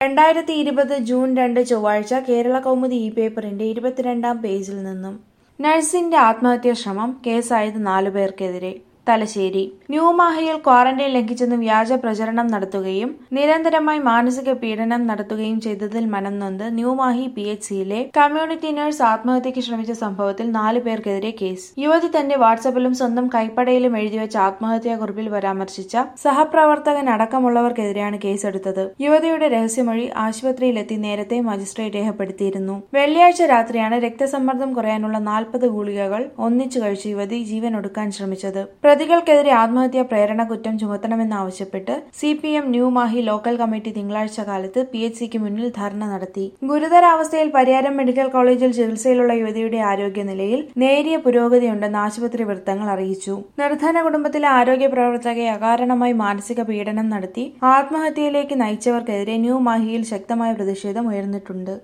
രണ്ടായിരത്തി ഇരുപത് ജൂൺ രണ്ട് ചൊവ്വാഴ്ച കേരള കൗമുദി ഇ പേപ്പറിന്റെ ഇരുപത്തിരണ്ടാം പേജിൽ നിന്നും നഴ്സിന്റെ ആത്മഹത്യാ ശ്രമം കേസായത് നാലുപേർക്കെതിരെ തലശ്ശേരി ന്യൂമാഹിയിൽ ക്വാറന്റൈൻ ലംഘിച്ചെന്ന് വ്യാജ പ്രചരണം നടത്തുകയും നിരന്തരമായി മാനസിക പീഡനം നടത്തുകയും ചെയ്തതിൽ മനംനൊന്ത് ന്യൂമാഹി പി എച്ച് സിയിലെ കമ്മ്യൂണിറ്റി നഴ്സ് ആത്മഹത്യയ്ക്ക് ശ്രമിച്ച സംഭവത്തിൽ നാലു പേർക്കെതിരെ കേസ് യുവതി തന്റെ വാട്സാപ്പിലും സ്വന്തം കൈപ്പടയിലും എഴുതിവെച്ച ആത്മഹത്യാക്കുറിപ്പിൽ പരാമർശിച്ച സഹപ്രവർത്തകൻ അടക്കമുള്ളവർക്കെതിരെയാണ് കേസെടുത്തത് യുവതിയുടെ രഹസ്യമൊഴി ആശുപത്രിയിലെത്തി നേരത്തെ മജിസ്ട്രേറ്റ് രേഖപ്പെടുത്തിയിരുന്നു വെള്ളിയാഴ്ച രാത്രിയാണ് രക്തസമ്മർദ്ദം കുറയാനുള്ള നാൽപ്പത് ഗുളികകൾ ഒന്നിച്ചു കഴിച്ച് യുവതി ജീവൻ ഒടുക്കാൻ ശ്രമിച്ചത് പ്രതികൾക്കെതിരെ ആത്മഹത്യാ പ്രേരണ കുറ്റം ചുമത്തണമെന്നാവശ്യപ്പെട്ട് C P M New Mahe local committee തിങ്കളാഴ്ച കാലത്ത് പി എച്ച് സിക്ക് മുന്നിൽ ധർണ നടത്തി ഗുരുതരാവസ്ഥയിൽ പരിയാരം മെഡിക്കൽ കോളേജിൽ ചികിത്സയിലുള്ള യുവതിയുടെ ആരോഗ്യനിലയിൽ നേരിയ പുരോഗതിയുണ്ടെന്ന് ആശുപത്രി വൃത്തങ്ങൾ അറിയിച്ചു നിർധന കുടുംബത്തിലെ ആരോഗ്യ പ്രവർത്തകയെ അകാരണമായി മാനസിക പീഡനം നടത്തി ആത്മഹത്യയിലേക്ക് നയിച്ചവർക്കെതിരെ ന്യൂമാഹിയിൽ ശക്തമായ പ്രതിഷേധം ഉയർന്നിട്ടുണ്ട്